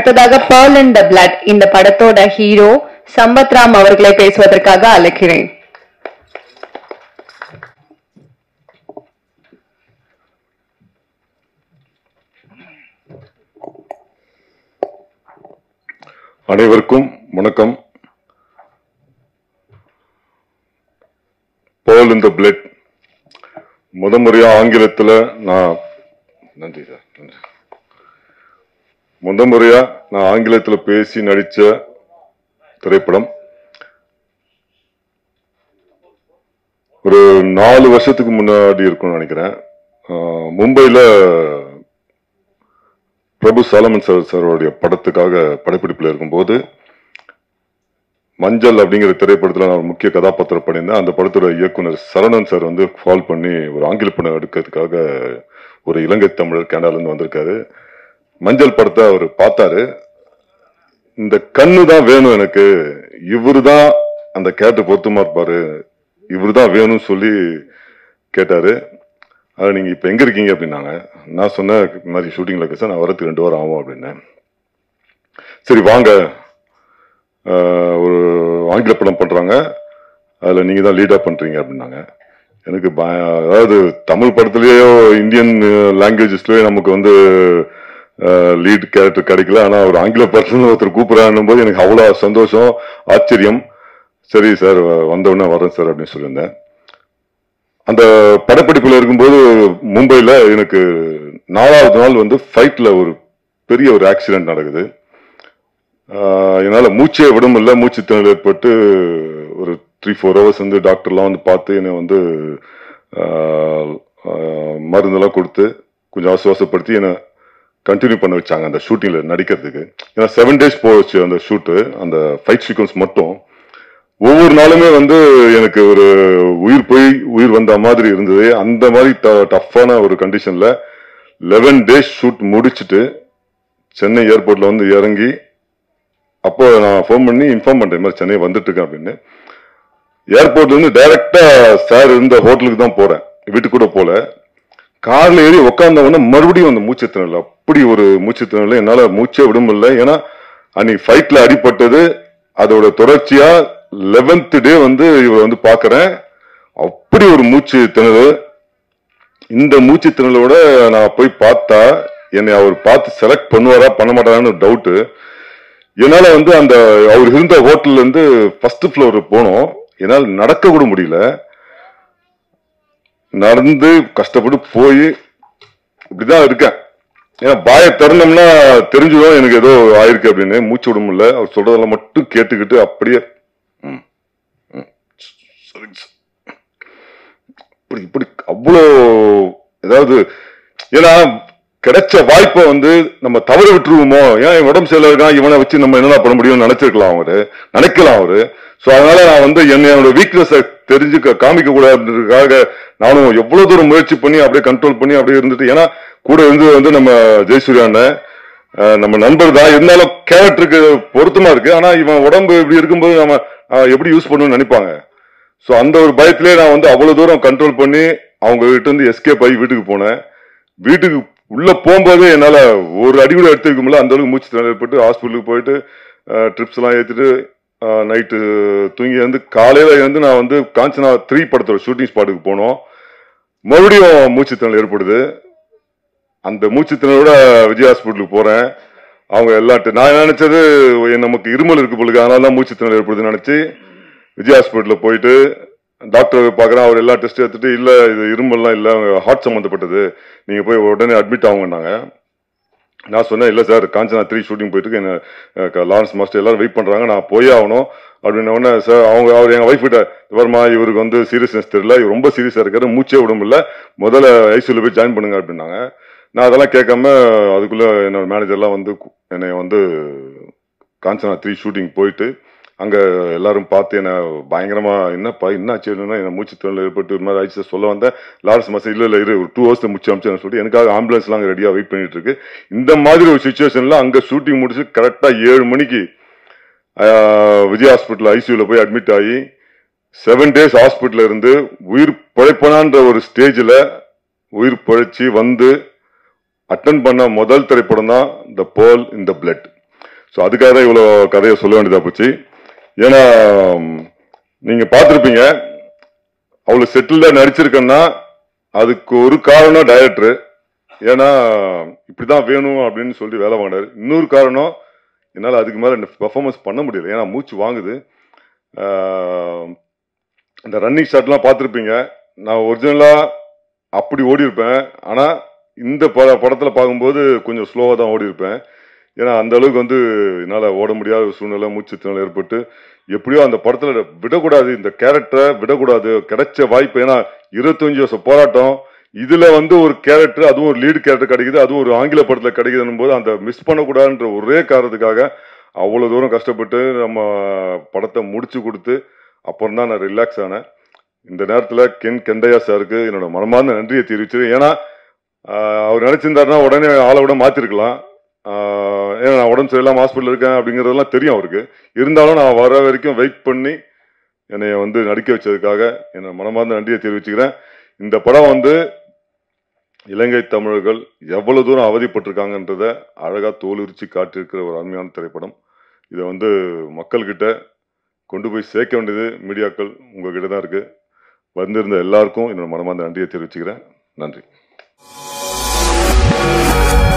அடுத்ததாக pearl in the blood இந்த படத்தோட ஹீரோ சம்பத் ராம் அவர்களை பேசுவதற்காக அழைக்கிறேன் அனைவருக்கும் வணக்கம் பேர்ல் இன் த பிளட் முத முறையா ஆங்கிலத்துல நான் நன்றி சார் நன்றி முத முறையா நான் ஆங்கிலத்துல பேசி நடிச்ச திரைப்படம் ஒரு நாலு வருஷத்துக்கு முன்னாடி இருக்கும்னு நினைக்கிறேன் ஆஹ் மும்பைல பிரபு சாலமன் சார் சாரோடைய படத்துக்காக படப்பிடிப்பில் இருக்கும்போது மஞ்சள் அப்படிங்கிற திரைப்படத்தில் நான் ஒரு முக்கிய கதாபாத்திரம் பண்ணியிருந்தேன் அந்த படத்தோட இயக்குனர் சரவணன் சார் வந்து கால் பண்ணி ஒரு ஆங்கில படம் எடுக்கிறதுக்காக ஒரு இலங்கை தமிழர் கனடாலேருந்து வந்திருக்காரு மஞ்சள் படத்தை அவர் பார்த்தாரு இந்த கண்ணு தான் வேணும் எனக்கு இவரு தான் அந்த கேட்டு பொருத்தமா இருப்பாரு இவரு தான் வேணும்னு சொல்லி கேட்டாரு அது நீங்க இப்ப எங்க இருக்கீங்க அப்படின்னாங்க நான் சொன்னேன் இந்த மாதிரி ஷூட்டிங்ல இருக்க சார் நான் வரதுக்கு ரெண்டு வாரம் ஆகும் அப்படின்னேன் சரி வாங்க ஆஹ், ஒரு ஆங்கில படம் பண்றாங்க அதுல நீங்க தான் லீடா பண்றீங்க அப்படின்னாங்க எனக்கு பய- அதாவது தமிழ் படத்துலயோ இந்தியன் லாங்குவேஜஸ்லயோ நமக்கு வந்து லீட் கேரக்டர் கிடைக்கல ஆனா ஒரு ஆங்கில படத்துல ஒருத்தர் கூப்பிடறான்னும் போது எனக்கு அவ்வளவு சந்தோஷம் ஆச்சரியம் சரி சார் வந்த உடனே வரேன் சார் அப்படின்னு சொல்லியிருந்தேன் அந்த படப்பிடிப்புல இருக்கும்போது மும்பைல எனக்கு நாலாவது நாள் வந்து ஃபைட்ல ஒரு பெரிய ஒரு ஆக்சிடென்ட் நடக்குது ஆஹ் என்னால மூச்சே விட முடியல மூச்சு திணறல் ஏற்பட்டு ஒரு த்ரீ ஃபோர் ஹவர்ஸ் வந்து டாக்டர்லாம் வந்து பார்த்து என்னை வந்து ஆஹ் ஆஹ் மருந்தெல்லாம் கொடுத்து கொஞ்சம் ஆசுவாசப்படுத்தி என்னை கண்டினியூ பண்ண வச்சாங்க அந்த ஷூட்டிங்ல நடிக்கிறதுக்கு ஏன்னா செவன் டேஸ் போச்சு அந்த ஷூட்டு அந்த ஃபைட் சீக்வன்ஸ் மட்டும் ஒவ்வொரு நாளுமே வந்து எனக்கு ஒரு உயிர் போய் உயிர் வந்த மாதிரி இருந்தது அந்த மாதிரி டஃப்பான ஒரு கண்டிஷன்ல லெவன் டேஸ் ஷூட் முடிச்சுட்டு சென்னை ஏர்போர்ட்ல வந்து இறங்கி அப்போ நான் ஃபோன் பண்ணி இன்ஃபார்ம் பண்றேன் இந்த மாதிரி சென்னை வந்துட்டு இருக்கேன் அப்படின்னு ஏர்போர்ட்ல இருந்து டைரக்டா சார் இருந்த ஹோட்டலுக்கு தான் போறேன் வீட்டுக்கு கூட போல கார்ல ஏறி உட்கார்ந்த உடனே மறுபடியும் அந்த மூச்சு திணறல் அப்படி ஒரு மூச்சு திணறல் என்னால மூச்சே விட முடியல ஏன்னா அன்னைக்கு ஃபைட்ல அடிபட்டது அதோட தொடர்ச்சியா லெவன்த் டே வந்து இவர் வந்து பாக்குறேன் அப்படி ஒரு மூச்சு திணறல் இந்த மூச்சு திணறலோட நான் போய் பார்த்தா என்னை அவர் பார்த்து செலக்ட் பண்ணுவாரா பண்ண மாட்டாரான்னு டவுட்டு என்னால வந்து அந்த அவர் இருந்த ஹோட்டல்ல இருந்து ஃபர்ஸ்ட் ஃப்ளோர் போனோம் என்னால் நடக்க கூட முடியல நடந்து கஷ்டப்பட்டு போய் இப்படிதான் இருக்கேன் ஏன்னா பாய திறந்தோம்னா தெரிஞ்சிடும் எனக்கு ஏதோ ஆயிருக்கு அப்படின்னு மூச்சு விட முடியல அவர் சொல்றதெல்லாம் மட்டும் கேட்டுக்கிட்டு அப்படியே ம், ம், சரிங்க சார். இப்படி இப்படி அவ்வளோ ஏதாவது ஏன்னா கிடைச்ச வாய்ப்பை வந்து நம்ம தவற விட்டுருவோமோ ஏன் இவன் உடம்பு சரியில்லை இருக்கான் இவனை வச்சு நம்ம என்னடா பண்ண முடியும்னு நினைச்சிருக்கலாம் அவரு நினைக்கலாம் அவரு சோ அதனால நான் வந்து என்னோட வீக்னஸ் தெரிஞ்சுக்க காமிக்க கூடாதுன்றதுக்காக நானும் எவ்வளவு தூரம் முயற்சி பண்ணி அப்படியே கண்ட்ரோல் பண்ணி அப்படியே இருந்துட்டு ஏன்னா கூட இருந்து வந்து நம்ம ஜெயசூர்யா அண்ணன் அஹ், நம்ம நண்பர் தான் இருந்தாலும் கேரக்டருக்கு பொருத்தமா இருக்கு ஆனா இவன் உடம்பு இப்படி இருக்கும்போது நம்ம அஹ், எப்படி யூஸ் பண்ணணும்னு நினைப்பாங்க சோ அந்த ஒரு பயத்திலே நான் வந்து அவ்வளவு தூரம் கண்ட்ரோல் பண்ணி அவங்க கிட்ட இருந்து எஸ்கேப் ஆகி வீட்டுக்கு போனேன் வீட்டுக்கு உள்ள போகும்போதே என்னால ஒரு அடி கூட எடுத்து வைக்க முடியல அந்த அளவுக்கு மூச்சு திணறல் ஏற்பட்டு ஹாஸ்பிட்டலுக்கு போயிட்டு ட்ரிப்ஸ் எல்லாம் ஏத்திட்டு நைட்டு தூங்கி வந்து காலையில வந்து நான் வந்து காஞ்சனா த்ரீ படத்தோட ஷூட்டிங் ஸ்பாட்டுக்கு போனோம் மறுபடியும் மூச்சு திணறல் ஏற்படுது அந்த மூச்சு திணறலோட விஜய் ஹாஸ்பிட்டலுக்கு போறேன் அவங்க எல்லாட்டும் நான் நினைச்சது நமக்கு இருமல் இருக்கு பொழுது அதனால தான் மூச்சு திணறல் ஏற்படுதுன்னு நினைச்சு விஜய் ஹாஸ்பிட்டலில் போயிட்டு டாக்டர் பார்க்குறேன் அவர் எல்லா டெஸ்ட் எடுத்துட்டு இல்லை இது இருமல்லாம் இல்லை ஹார்ட் சம்மந்தப்பட்டது நீங்கள் போய் உடனே அட்மிட் ஆகுங்கன்னாங்க நான் சொன்னேன் இல்லை சார் காஞ்சனா த்ரீ ஷூட்டிங் போயிட்டு இருக்கு. என்ன அஹ், லாரன்ஸ் மாஸ்டர் எல்லாரும் வெயிட் பண்ணுறாங்க நான் போயே ஆகணும் அப்படின்ன உடனே சார் அவங்க அவர் எங்கள் ஒய்ஃப் கிட்ட வருமா இவருக்கு வந்து சீரியஸ்னஸ் தெரியல இவர் ரொம்ப சீரியஸாக இருக்காரு மூச்சே விட முடியல முதல்ல ஐசியூல போய் ஜாயின் பண்ணுங்க அப்படின்னாங்க நான் அதெல்லாம் கேட்காம அதுக்குள்ள என்னோட மேனேஜர்லாம் வந்து கு- என்னை வந்து காஞ்சனா த்ரீ ஷூட்டிங் போயிட்டு அங்க எல்லாரும் பார்த்து என்ன பயங்கரமா என்னப்பா என்ன ஆச்சு என்ன என்ன மூச்சு திறனில் ஏற்பட்டு ஒரு மாதிரி ஆயிடுச்சு சொல்ல வந்தேன் லாரன்ஸ் மாசம் இல்ல இல்ல இரு ஒரு டூ ஹவர்ஸ் முடிச்சு அமிச்சு சொல்லிட்டு எனக்காக ஆம்புலன்ஸ்லாம் அங்கே ரெடியா வெயிட் பண்ணிட்டு இருக்கு இந்த மாதிரி ஒரு சுச்சுவேஷன்ல அங்க ஷூட்டிங் முடிச்சு கரெக்டா ஏழு மணிக்கு ஆஹ், விஜய் ஹாஸ்பிட்டல் ஐசியூல போய் அட்மிட் ஆகி செவன் டேஸ் ஹாஸ்பிட்டல்ல இருந்து உயிர் பிழைப்பனான்ற ஒரு ஸ்டேஜ்ல உயிர் பிழைச்சி வந்து அட்டன் பண்ண முதல் திரைப்படம் தான் the pearl in the blood so அதுக்காக தான் இவ்வளோ கதையை சொல்ல வேண்டியதா போச்சு ஏன்னா ம், நீங்க பார்த்துருப்பீங்க அவ்வளோ செட்டில்டா நடிச்சிருக்கேன்னா அதுக்கு ஒரு காரணம் டைரக்டர் ஏன்னா இப்படிதான் வேணும் அப்படின்னு சொல்லி வேலை வாங்கினாரு இன்னொரு காரணம் என்னால் அதுக்கு மேலே பெர்ஃபார்மன்ஸ் பண்ண முடியல ஏன்னா மூச்சு வாங்குது ஆஹ், இந்த ரன்னிங் ஷாட்லாம் பார்த்துருப்பீங்க நான் ஒரிஜினலாக அப்படி ஓடி இருப்பேன் ஆனால் இந்த பட படத்தில் பார்க்கும்போது கொஞ்சம் ஸ்லோவாக தான் ஓடி இருப்பேன் ஏன்னா அந்த அளவுக்கு வந்து என்னால் ஓட முடியாத ஒரு சூழ்நிலை மூச்சு திணறல் ஏற்பட்டு எப்படியோ அந்த படத்தில் விடக்கூடாது இந்த கேரக்டரை விடக்கூடாது கிடைச்ச வாய்ப்பு ஏன்னா இருபத்தஞ்சு வருஷம் போராட்டம் இதுல வந்து ஒரு கேரக்டர் அதுவும் ஒரு லீடு கேரக்டர் கிடைக்குது அதுவும் ஒரு ஆங்கில படத்துல கிடைக்குதுன்னும் போது அந்த மிஸ் பண்ணக்கூடாதுன்ற ஒரே காரணத்துக்காக அவ்வளவு தூரம் கஷ்டப்பட்டு நம்ம படத்தை முடிச்சு கொடுத்து அப்புறம் தான் நான் ரிலாக்ஸ் ஆனேன் இந்த நேரத்துல கென் கெண்டையா சாருக்கு என்னோட மனமார்ந்த நன்றியை தெரிவிச்சு ஏன்னா ஆஹ், அவர் நினைச்சிருந்தாருன்னா உடனே ஆளை விட மாத்திருக்கலாம் ஆஹ், ஏன்னா நான் உடம்பு சரியில்லாம ஹாஸ்பிட்டல் இருக்கேன் அப்படிங்கறதெல்லாம் தெரியும் அவருக்கு இருந்தாலும் நான் வர வரைக்கும் வெயிட் பண்ணி என்னைய வந்து நடிக்க வச்சதுக்காக என்னோட மனமார்ந்த நன்றியை தெரிவிச்சுக்கிறேன் இந்த படம் வந்து இலங்கை தமிழர்கள் எவ்வளவு தூரம் அவதிப்பட்டிருக்காங்கன்றத அழகா தோலுரிச்சு காட்டியிருக்கிற ஒரு அருமையான திரைப்படம் இதை வந்து மக்கள்கிட்ட கொண்டு போய் சேர்க்க வேண்டியது மீடியாக்கள் உங்ககிட்ட தான் இருக்கு வந்திருந்த எல்லாருக்கும் என்னோட மனமார்ந்த நன்றியை தெரிவிச்சுக்கிறேன் நன்றி